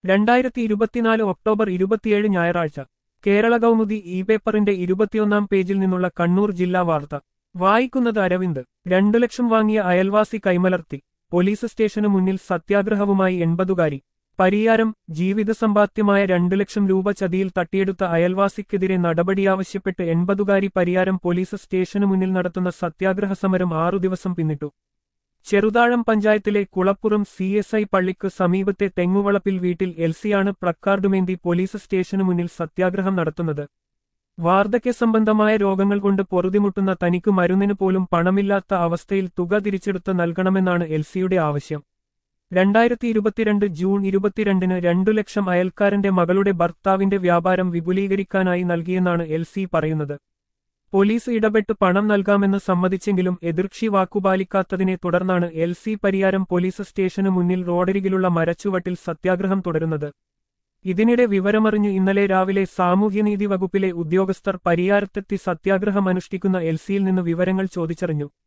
രണ്ടായിരത്തി ഇരുപത്തിനാല് ഒക്ടോബർ ഇരുപത്തിയേഴ് ഞായറാഴ്ച കേരള കൗമുദി ഇ പേപ്പറിന്റെ ഇരുപത്തിയൊന്നാം പേജിൽ നിന്നുള്ള കണ്ണൂർ ജില്ലാ വാർത്ത വായിക്കുന്നത് അരവിന്ദ് രണ്ടു ലക്ഷം വാങ്ങിയ അയൽവാസി കൈമലർത്തി പോലീസ് സ്റ്റേഷനു മുന്നിൽ സത്യാഗ്രഹവുമായി എൺപതുകാരി പരിയാരം ജീവിതസമ്പാദ്യമായ രണ്ടു ലക്ഷം രൂപ ചതിയിൽ തട്ടിയെടുത്ത അയൽവാസിക്കെതിരെ നടപടിയാവശ്യപ്പെട്ട് എൺപതുകാരി പരിയാരം പോലീസ് സ്റ്റേഷനു മുന്നിൽ നടത്തുന്ന സത്യാഗ്രഹ സമരം ആറു ദിവസം പിന്നിട്ടു ചെറുതാഴം പഞ്ചായത്തിലെ കുളപ്പുറം സി എസ് ഐ പള്ളിക്ക് സമീപത്തെ തെങ്ങുവളപ്പിൽ വീട്ടിൽ എൽസിയാണ് പ്ലക്കാർഡുമേന്തി പോലീസ് സ്റ്റേഷനു മുന്നിൽ സത്യാഗ്രഹം നടത്തുന്നത് വാർദ്ധക്യ സംബന്ധമായ രോഗങ്ങൾ കൊണ്ട് പൊറുതിമുട്ടുന്ന തനിക്ക് മരുന്നിന് പോലും പണമില്ലാത്ത അവസ്ഥയിൽ തുക തിരിച്ചെടുത്ത് നൽകണമെന്നാണ് എൽസിയുടെ ആവശ്യം രണ്ടായിരത്തി ഇരുപത്തിരണ്ട് ജൂൺ ഇരുപത്തിരണ്ടിന് രണ്ടു ലക്ഷം അയൽക്കാരന്റെ മകളുടെ ഭർത്താവിന്റെ വ്യാപാരം വിപുലീകരിക്കാനായി നൽകിയെന്നാണ് എൽസി പറയുന്നത് പോലീസ് ഇടപെട്ട് പണം നൽകാമെന്ന് സമ്മതിച്ചെങ്കിലും എതിർക്ഷി വാക്കുപാലിക്കാത്തതിനെ തുടർന്നാണ് എൽ സി പരിയാരം പോലീസ് സ്റ്റേഷനു മുന്നിൽ റോഡരികിലുള്ള മരച്ചുവട്ടിൽ സത്യാഗ്രഹം തുടരുന്നത് ഇതിനിടെ വിവരമറിഞ്ഞ് ഇന്നലെ രാവിലെ സാമൂഹ്യനീതി വകുപ്പിലെ ഉദ്യോഗസ്ഥർ പരിയാരത്തെത്തി സത്യാഗ്രഹം അനുഷ്ഠിക്കുന്ന എൽസിയിൽ നിന്ന് വിവരങ്ങൾ ചോദിച്ചറിഞ്ഞു